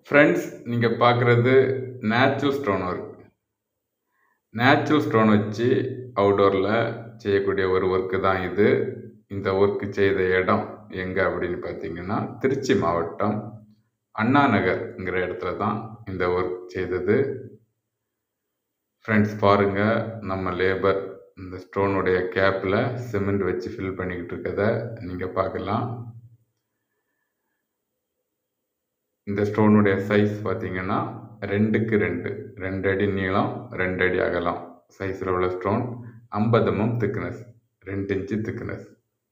friends நீங்கள் பார்க்குறது natural stone work natural stone வச்சு அவுடோரில் செய்யக்கூடிய ஒரு ஒர்க்கு தான் இது இந்த ஒர்க்கு செய்த இடம் எங்கே அப்படின்னு பார்த்தீங்கன்னா திருச்சி மாவட்டம் அண்ணா நகர்ங்கிற இடத்துல தான் இந்த ஒர்க் செய்தது ஃப்ரெண்ட்ஸ் பாருங்கள் நம்ம லேபர் இந்த ஸ்டோனுடைய கேப்பில் சிமெண்ட் வச்சு ஃபில் பண்ணிக்கிட்டு இருக்கதை நீங்கள் பார்க்கலாம் இந்த ஸ்டோனுடைய சைஸ் பார்த்தீங்கன்னா ரெண்டுக்கு ரெண்டு ரெண்டு அடி நீளம் ரெண்டு அடி அகலம் சைஸில் உள்ள ஸ்டோன் ஐம்பது எம்எம் திக்னஸ் ரெண்டு இன்ச்சு திக்னஸ்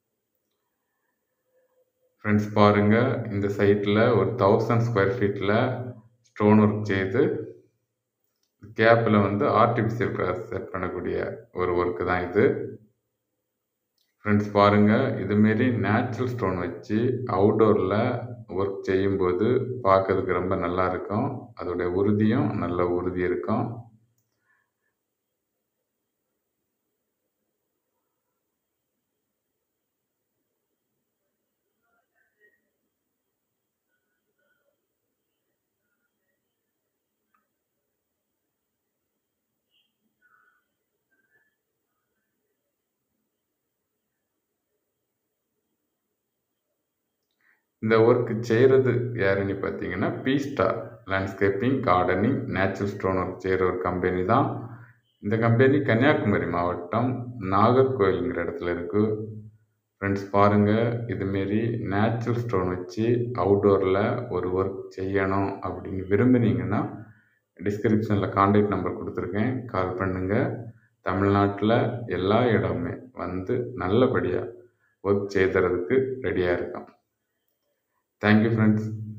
ஃப்ரெண்ட்ஸ் பாருங்கள் இந்த சைட்டில் ஒரு தௌசண்ட் ஸ்கொயர் ஃபீட்டில் ஸ்டோன் ஒர்க் செய்து கேப்பில் வந்து ஆர்டிஃபிஷியல் கிராஸ் செட் பண்ணக்கூடிய ஒரு ஒர்க்கு தான் இது ஃப்ரெண்ட்ஸ் பாருங்கள் இதுமாரி நேச்சுரல் ஸ்டோன் வச்சு அவுடோரில் ஒர்க் செய்யும்போது பார்க்கறதுக்கு ரொம்ப நல்லா இருக்கும் அதோடைய உறுதியும் நல்ல உறுதி இருக்கும் இந்த ஒர்க் செய்கிறது யாருன்னு பார்த்தீங்கன்னா B star landscaping gardening natural stone work செய்கிற ஒரு கம்பெனி தான் இந்த கம்பெனி கன்னியாகுமரி மாவட்டம் நாகர்கோயிலுங்கிற இடத்துல இருக்குது ஃப்ரெண்ட்ஸ் பாருங்கள் இதுமாரி நேச்சுரல் ஸ்டோன் வச்சு அவுடோரில் ஒரு ஒர்க் செய்யணும் அப்படின்னு விரும்புனீங்கன்னா டிஸ்கிரிப்ஷனில் காண்டாக்ட் நம்பர் கொடுத்துருக்கேன் கால் பண்ணுங்கள் தமிழ்நாட்டில் எல்லா இடமுமே வந்து நல்லபடியாக ஒர்க் செய்துறதுக்கு ரெடியாக இருக்கோம் தேங்க்யூ ஃப்ரெண்ட்ஸ்